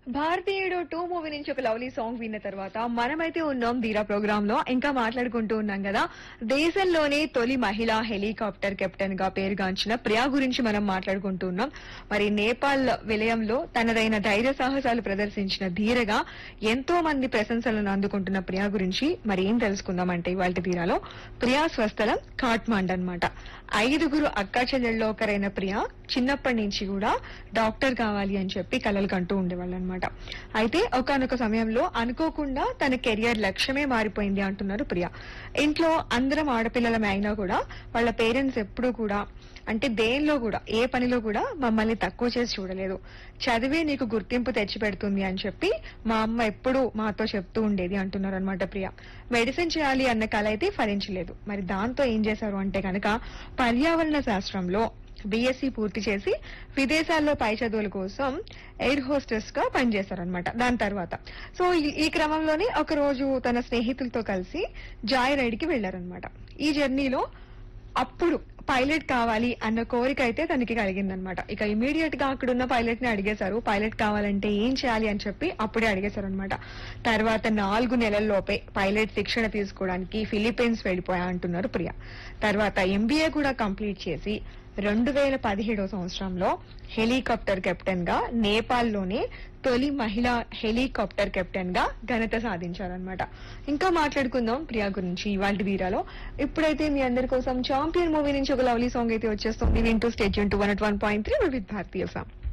భారతీయుడు two movie నుంచి ఒక లవ్లీ సాంగ్ విన్న తర్వాత మనమైతే ఉన్నాం ధీరా ప్రోగ్రామ్ లో ఇంకా మాట్లాడుకుంటూ ఉన్నాం కదా దేశంలోనే తొలి మహిళా హెలికాప్టర్ కెప్టెన్ గా పేరుగాంచిన ప్రియా గురించి మనం మాట్లాడుకుంటూ ఉన్నాం మరి నేపాల్ విలయంలో తనదైన ధైర్య సాహసాలు ప్రదర్శించిన ధీరగా ఎంతో మంది ప్రశంసలను అందుకుంటున్న ప్రియా గురించి మరి ఏం తెలుసుకుందామంటే ఇవాళ ధీరాలో ప్రియా స్వస్థలం కాట్మాండ్ అన్నమాట ఐదుగురు అక్కా చెల్లెల్లో ఒకరైన ప్రియా చిన్నప్పటి నుంచి కూడా డాక్టర్ కావాలి అని చెప్పి కలలు కంటూ ఉండేవాళ్ళు అనమాట అయితే ఒకనొక సమయంలో అనుకోకుండా తన కెరియర్ లక్ష్యమే మారిపోయింది అంటున్నారు ప్రియా ఇంట్లో అందరం ఆడపిల్లలమే అయినా కూడా వాళ్ళ పేరెంట్స్ ఎప్పుడూ కూడా అంటే దేనిలో కూడా ఏ పనిలో కూడా మమ్మల్ని తక్కువ చేసి చూడలేదు చదివే నీకు గుర్తింపు తెచ్చి పెడుతుంది అని చెప్పి మా అమ్మ ఎప్పుడూ మాతో చెప్తూ ఉండేది అంటున్నారు అనమాట ప్రియ మెడిసిన్ చేయాలి అన్న కళ అయితే ఫలించలేదు మరి దాంతో ఏం చేశారు అంటే కనుక పర్యావరణ శాస్త్రంలో బీఎస్సీ పూర్తి చేసి విదేశాల్లో పై చదువుల కోసం ఎయిర్ హోస్టెస్ గా పనిచేశారనమాట దాని తర్వాత సో ఈ- ఈ క్రమంలోనే ఒక రోజు తన స్నేహితులతో కలిసి జాయ్ రైడ్ కి వెళ్లారనమాట ఈ జర్నీలో అప్పుడు పైలట్ కావాలి అన్న కోరిక అయితే తనకి కలిగిందనమాట ఇక ఇమీడియట్ గా అక్కడున్న పైలట్ ని అడిగేశారు పైలట్ కావాలంటే ఏం చేయాలి అని చెప్పి అప్పుడే అడిగేశారు అనమాట తర్వాత నాలుగు నెలల్లోపే పైలట్ శిక్షణ తీసుకోవడానికి ఫిలిప్పీన్స్ వెళ్ళిపోయా అంటున్నారు ప్రియ తర్వాత ఎంబీఏ కూడా కంప్లీట్ చేసి రెండు వేల పదిహేడో సంవత్సరంలో హెలికాప్టర్ కెప్టెన్ గా నేపాల్ లోనే తొలి మహిళా హెలికాప్టర్ కెప్టెన్ గా ఘనత సాధించారనమాట ఇంకా మాట్లాడుకుందాం ప్రియా గురించి ఇవాళ వీరాలో ఇప్పుడైతే మీ అందరి కోసం చాంపియన్ మూవీ నుంచి ఒక లవ్లీ సాంగ్ అయితే వచ్చేస్తుంది వింటూ stay tuned to one one point three with భారతీయ సాంగ్